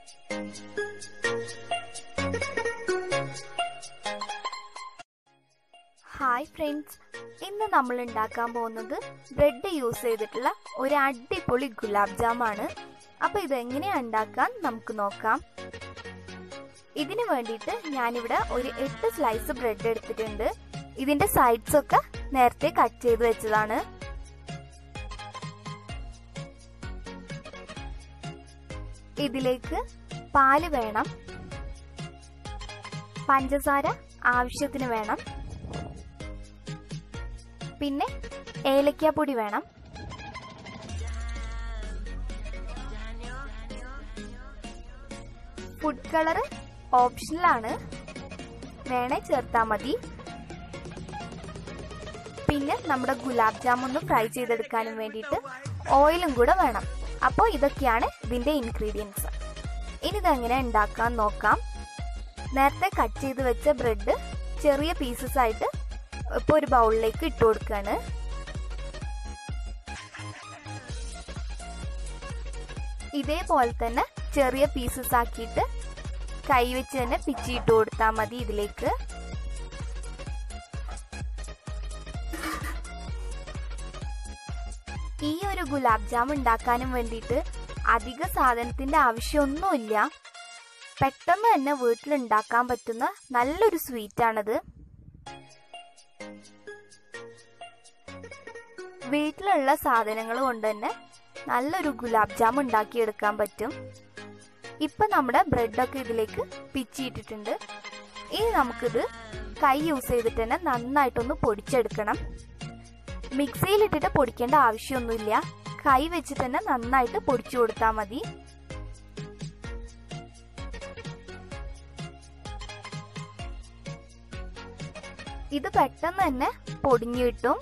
hi friends ഇന്ന് നമ്മൾ ഉണ്ടാക്കാൻ പോകുന്നത് ബ്രെഡ് യൂസ് ചെയ്തിട്ടുള്ള ഒരു അടിപൊളി ഗുലാബ് ജാമാണ് അപ്പൊ ഇതെങ്ങനെയാ ഉണ്ടാക്കാൻ നമുക്ക് നോക്കാം ഇതിനു വേണ്ടിയിട്ട് ഞാനിവിടെ ഒരു എട്ട് സ്ലൈസ് ബ്രെഡ് എടുത്തിട്ടുണ്ട് ഇതിന്റെ സൈഡ്സ് ഒക്കെ നേരത്തെ കട്ട് ചെയ്ത് വെച്ചതാണ് ഇതിലേക്ക് പാല് വേണം പഞ്ചസാര ആവശ്യത്തിന് വേണം പിന്നെ ഏലക്കാപ്പൊടി വേണം ഫുഡ് കളർ ഓപ്ഷനിലാണ് വേണേ ചേർത്താൽ മതി പിന്നെ നമ്മുടെ ഗുലാബ് ജാമുൻ ഫ്രൈ ചെയ്തെടുക്കാനും വേണ്ടിയിട്ട് ഓയിലും കൂടെ വേണം അപ്പോൾ ഇതൊക്കെയാണ് ഇതിന്റെ ഇൻഗ്രീഡിയൻസ് ഇനി ഇതെങ്ങനെ ഉണ്ടാക്കാൻ നോക്കാം നേരത്തെ കട്ട് ചെയ്ത് വെച്ച ബ്രെഡ് ചെറിയ പീസസ് ആയിട്ട് ഇപ്പോൾ ഒരു ബൗളിലേക്ക് ഇട്ട് കൊടുക്കുകയാണ് ഇതേപോലെ തന്നെ ചെറിയ പീസസ് ആക്കിയിട്ട് കൈ വെച്ച് തന്നെ പിച്ചിട്ട് കൊടുത്താൽ മതി ഇതിലേക്ക് ഈ ഒരു ഗുലാബ് ജാം ഉണ്ടാക്കാനും വേണ്ടിയിട്ട് അധിക സാധനത്തിന്റെ ആവശ്യമൊന്നുമില്ല പെട്ടെന്ന് തന്നെ വീട്ടിൽ ഉണ്ടാക്കാൻ പറ്റുന്ന നല്ലൊരു സ്വീറ്റ് ആണിത് വീട്ടിലുള്ള സാധനങ്ങൾ കൊണ്ട് തന്നെ നല്ലൊരു ഗുലാബ് ജാം ഉണ്ടാക്കിയെടുക്കാൻ പറ്റും ഇപ്പൊ നമ്മുടെ ബ്രെഡൊക്കെ ഇതിലേക്ക് പിച്ചിയിട്ടിട്ടുണ്ട് ഇനി നമുക്കിത് കൈ യൂസ് ചെയ്തിട്ട് തന്നെ നന്നായിട്ടൊന്ന് പൊടിച്ചെടുക്കണം മിക്സിയിലിട്ടിട്ട് പൊടിക്കേണ്ട ആവശ്യമൊന്നുമില്ല കൈ വെച്ചിട്ട് തന്നെ നന്നായിട്ട് പൊടിച്ചു കൊടുത്താൽ മതി ഇത് പെട്ടെന്ന് തന്നെ പൊടിഞ്ഞു കിട്ടും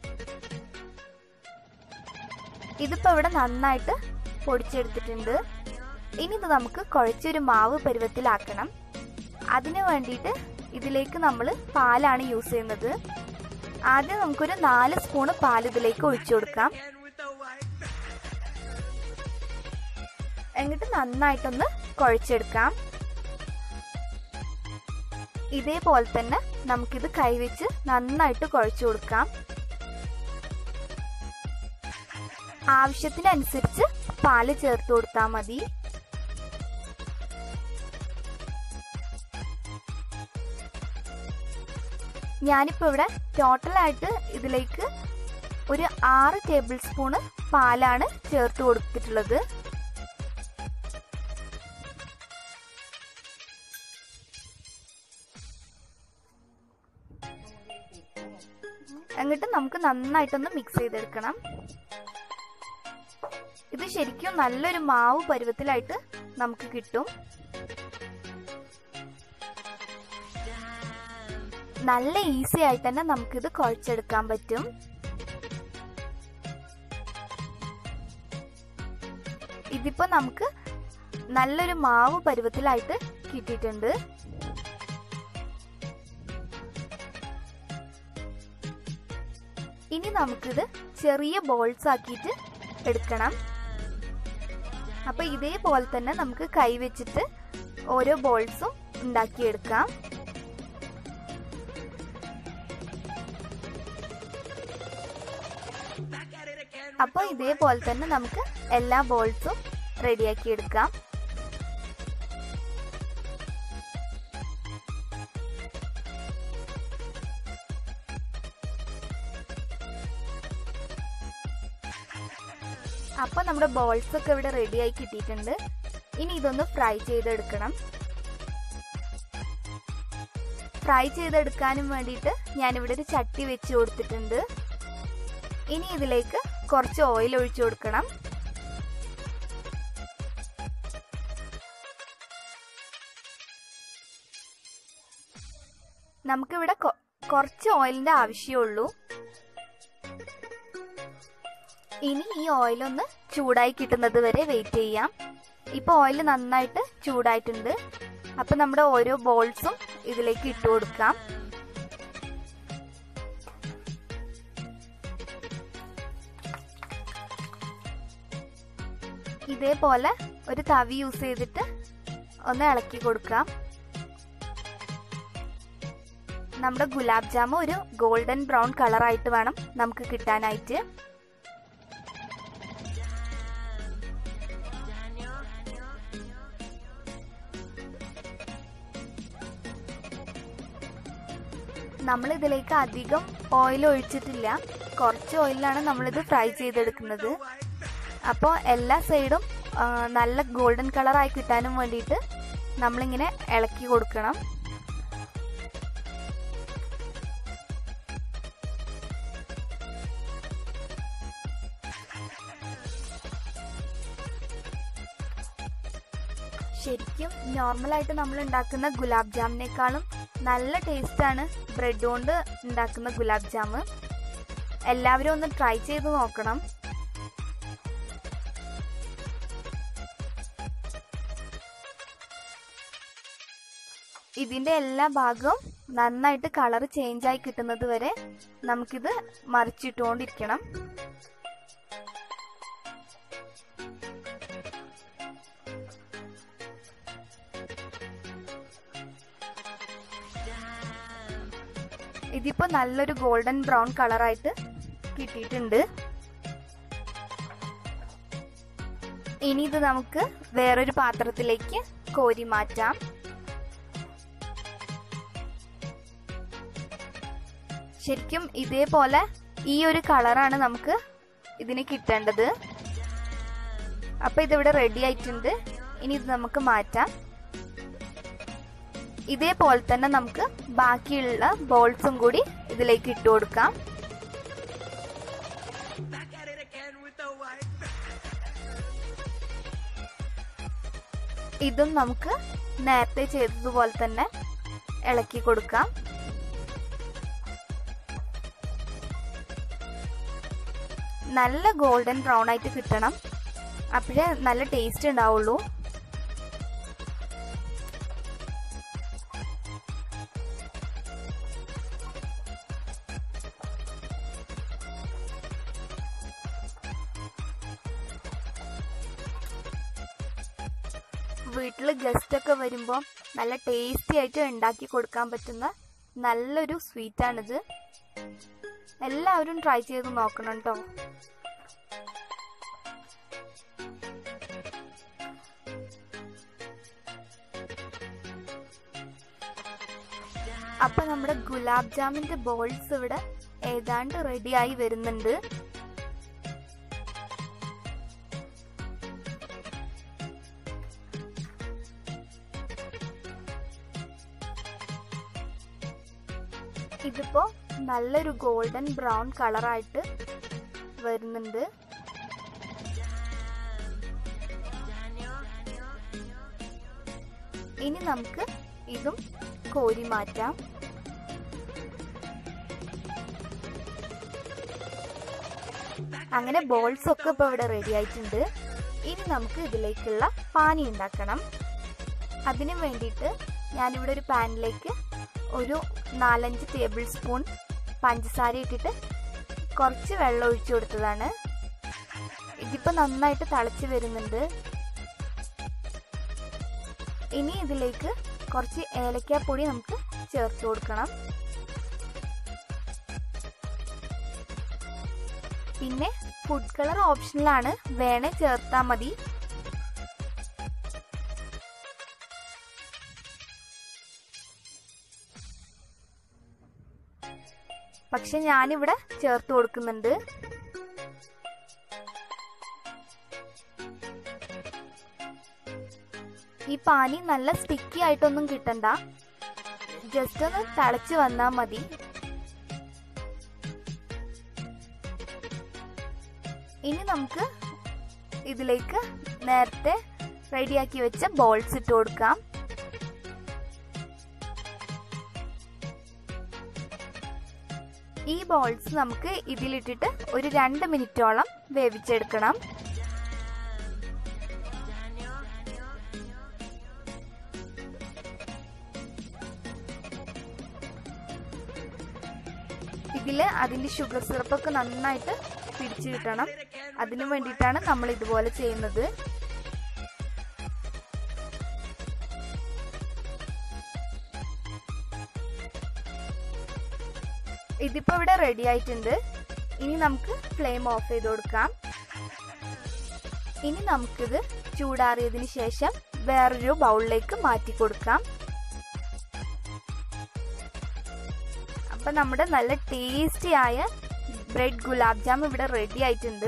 ഇതിപ്പോ ഇവിടെ നന്നായിട്ട് പൊടിച്ചെടുത്തിട്ടുണ്ട് ഇനി ഇത് നമുക്ക് കുഴച്ചൊരു മാവ് പരുവത്തിലാക്കണം അതിനു വേണ്ടിയിട്ട് ഇതിലേക്ക് നമ്മൾ പാലാണ് യൂസ് ചെയ്യുന്നത് ആദ്യം നമുക്കൊരു നാല് സ്പൂണ് പാൽ ഇതിലേക്ക് ഒഴിച്ചു കൊടുക്കാം എന്നിട്ട് നന്നായിട്ടൊന്ന് കുഴച്ചെടുക്കാം ഇതേപോലെ തന്നെ നമുക്കിത് കൈവച്ച് നന്നായിട്ട് കുഴച്ചു കൊടുക്കാം ആവശ്യത്തിനനുസരിച്ച് പാല് ചേർത്ത് കൊടുത്താൽ മതി ഞാനിപ്പോൾ ഇവിടെ ടോട്ടലായിട്ട് ഇതിലേക്ക് ഒരു ആറ് ടേബിൾ സ്പൂണ് പാലാണ് ചേർത്ത് കൊടുത്തിട്ടുള്ളത് എന്നിട്ട് നമുക്ക് നന്നായിട്ടൊന്ന് മിക്സ് ചെയ്തെടുക്കണം ഇത് ശരിക്കും നല്ലൊരു മാവ് പരുവത്തിലായിട്ട് നമുക്ക് കിട്ടും നല്ല ഈസി ആയിട്ട് തന്നെ നമുക്കിത് കുഴച്ചെടുക്കാൻ പറ്റും ഇതിപ്പോ നമുക്ക് നല്ലൊരു മാവ് പരുവത്തിലായിട്ട് കിട്ടിയിട്ടുണ്ട് ഇനി നമുക്കിത് ചെറിയ ബോൾസ് ആക്കിയിട്ട് എടുക്കണം അപ്പൊ ഇതേപോലെ തന്നെ നമുക്ക് കൈ വെച്ചിട്ട് ഓരോ ബോൾസും ഉണ്ടാക്കിയെടുക്കാം അപ്പൊ ഇതേപോലെ തന്നെ നമുക്ക് എല്ലാ ബോൾസും റെഡിയാക്കി എടുക്കാം അപ്പൊ നമ്മുടെ ബോൾസ് ഒക്കെ ഇവിടെ റെഡിയായി കിട്ടിയിട്ടുണ്ട് ഇനി ഇതൊന്ന് ഫ്രൈ ചെയ്തെടുക്കണം ഫ്രൈ ചെയ്തെടുക്കാനും വേണ്ടിയിട്ട് ഞാനിവിടെ ഒരു ചട്ടി വെച്ച് കൊടുത്തിട്ടുണ്ട് ഇനി ഇതിലേക്ക് കുറച്ച് ഓയിൽ ഒഴിച്ചു കൊടുക്കണം നമുക്കിവിടെ കുറച്ച് ഓയിലിന്റെ ആവശ്യമുള്ളൂ ഇനി ഈ ഓയിലൊന്ന് ചൂടായി കിട്ടുന്നത് വരെ വെയിറ്റ് ചെയ്യാം ഇപ്പൊ ഓയിൽ നന്നായിട്ട് ചൂടായിട്ടുണ്ട് അപ്പൊ നമ്മുടെ ഓരോ ബോൾസും ഇതിലേക്ക് ഇട്ട് കൊടുക്കാം ഇതേപോലെ ഒരു തവി യൂസ് ചെയ്തിട്ട് ഒന്ന് ഇളക്കി കൊടുക്കാം നമ്മുടെ ഗുലാബ് ജാമു ഒരു ഗോൾഡൻ ബ്രൗൺ കളറായിട്ട് വേണം നമുക്ക് കിട്ടാനായിട്ട് നമ്മൾ ഇതിലേക്ക് അധികം ഓയിൽ ഒഴിച്ചിട്ടില്ല കുറച്ച് ഓയിലാണ് നമ്മളിത് ഫ്രൈ ചെയ്തെടുക്കുന്നത് അപ്പോൾ എല്ലാ സൈഡും നല്ല ഗോൾഡൻ കളറായി കിട്ടാനും വേണ്ടിയിട്ട് നമ്മളിങ്ങനെ ഇളക്കി കൊടുക്കണം ശരിക്കും നോർമലായിട്ട് നമ്മൾ ഉണ്ടാക്കുന്ന ഗുലാബ് ജാമിനേക്കാളും നല്ല ടേസ്റ്റാണ് ബ്രെഡ് കൊണ്ട് ഉണ്ടാക്കുന്ന ഗുലാബ് ജാമ് എല്ലാവരും ഒന്ന് ട്രൈ ചെയ്ത് നോക്കണം ഇതിന്റെ എല്ലാ ഭാഗവും നന്നായിട്ട് കളർ ചേഞ്ച് ആയി കിട്ടുന്നത് വരെ നമുക്കിത് മറിച്ചിട്ടുകൊണ്ടിരിക്കണം ഇതിപ്പോ നല്ലൊരു ഗോൾഡൻ ബ്രൗൺ കളറായിട്ട് കിട്ടിയിട്ടുണ്ട് ഇനി ഇത് നമുക്ക് വേറൊരു പാത്രത്തിലേക്ക് കോരി മാറ്റാം ശരിക്കും ഇതേപോലെ ഈ ഒരു കളറാണ് നമുക്ക് ഇതിന് കിട്ടേണ്ടത് അപ്പൊ ഇതിവിടെ റെഡി ആയിട്ടുണ്ട് ഇനി ഇത് നമുക്ക് മാറ്റാം ഇതേപോലെ തന്നെ നമുക്ക് ബാക്കിയുള്ള ബോൾസും കൂടി ഇതിലേക്ക് ഇട്ട് കൊടുക്കാം ഇതും നമുക്ക് നേരത്തെ ചെയ്തതുപോലെ തന്നെ ഇളക്കി കൊടുക്കാം നല്ല ഗോൾഡൻ ബ്രൗൺ ആയിട്ട് കിട്ടണം അപ്പോഴേ നല്ല ടേസ്റ്റ് ഉണ്ടാവുള്ളൂ വീട്ടിൽ ഗസ്റ്റ് ഒക്കെ വരുമ്പോൾ നല്ല ടേസ്റ്റി ആയിട്ട് ഉണ്ടാക്കി കൊടുക്കാൻ പറ്റുന്ന നല്ലൊരു സ്വീറ്റാണിത് എല്ലാവരും ട്രൈ ചെയ്ത് നോക്കണം കേട്ടോ അപ്പൊ നമ്മുടെ ഗുലാബ് ജാമിന്റെ ബോൾസ് ഇവിടെ ഏതാണ്ട് റെഡിയായി വരുന്നുണ്ട് ഇതിപ്പോ നല്ലൊരു ഗോൾഡൻ ബ്രൗൺ കളറായിട്ട് വരുന്നുണ്ട് ഇനി നമുക്ക് ഇതും കോരി മാറ്റാം അങ്ങനെ ബോൾസ് ഒക്കെ ഇപ്പൊ ഇവിടെ റെഡി ആയിട്ടുണ്ട് ഇനി നമുക്ക് ഇതിലേക്കുള്ള പാനി ഉണ്ടാക്കണം അതിനു വേണ്ടിയിട്ട് ഞാനിവിടെ ഒരു പാനിലേക്ക് ഒരു നാലഞ്ച് ടേബിൾ സ്പൂൺ പഞ്ചസാര ഇട്ടിട്ട് കുറച്ച് വെള്ളം ഒഴിച്ചു കൊടുത്തതാണ് ഇതിപ്പോൾ നന്നായിട്ട് തിളച്ച് വരുന്നുണ്ട് ഇനി ഇതിലേക്ക് കുറച്ച് ഏലക്കാപ്പൊടി നമുക്ക് ചേർത്ത് കൊടുക്കണം പിന്നെ ഫുഡ് കളർ ഓപ്ഷനിലാണ് വേണേ ചേർത്താൽ മതി പക്ഷെ ഞാനിവിടെ ചേർത്ത് കൊടുക്കുന്നുണ്ട് ഈ പാനി നല്ല സ്റ്റിക്കി ആയിട്ടൊന്നും കിട്ടണ്ട ജസ്റ്റ് ഒന്ന് തിളച്ച് വന്നാൽ മതി ഇനി നമുക്ക് ഇതിലേക്ക് നേരത്തെ റെഡിയാക്കി വെച്ച ബോൾസ് ഇട്ട് കൊടുക്കാം ഈ ബോൾസ് നമുക്ക് ഇതിലിട്ടിട്ട് ഒരു രണ്ട് മിനിറ്റോളം വേവിച്ചെടുക്കണം ഇതില് അതിന്റെ ഷുഗർ സിറപ്പൊക്കെ നന്നായിട്ട് പിടിച്ചു കിട്ടണം അതിനു വേണ്ടിയിട്ടാണ് നമ്മൾ ഇതുപോലെ ചെയ്യുന്നത് ഇതിപ്പോൾ ഇവിടെ റെഡി ആയിട്ടുണ്ട് ഇനി നമുക്ക് ഫ്ലെയിം ഓഫ് ചെയ്ത് കൊടുക്കാം ഇനി നമുക്കിത് ചൂടാറിയതിന് ശേഷം വേറൊരു ബൗളിലേക്ക് മാറ്റി കൊടുക്കാം അപ്പൊ നമ്മുടെ നല്ല ടേസ്റ്റി ആയ ബ്രെഡ് ഗുലാബ് ജാം ഇവിടെ റെഡി ആയിട്ടുണ്ട്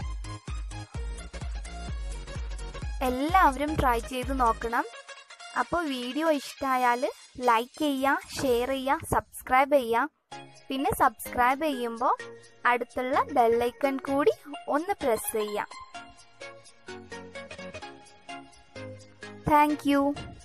എല്ലാവരും ട്രൈ ചെയ്ത് നോക്കണം അപ്പോൾ വീഡിയോ ഇഷ്ടമായാൽ ലൈക്ക് ചെയ്യുക ഷെയർ ചെയ്യുക സബ്സ്ക്രൈബ് ചെയ്യുക പിന്നെ സബ്സ്ക്രൈബ് ചെയ്യുമ്പോൾ അടുത്തുള്ള ബെല്ലൈക്കൺ കൂടി ഒന്ന് പ്രസ് ചെയ്യാം താങ്ക് യു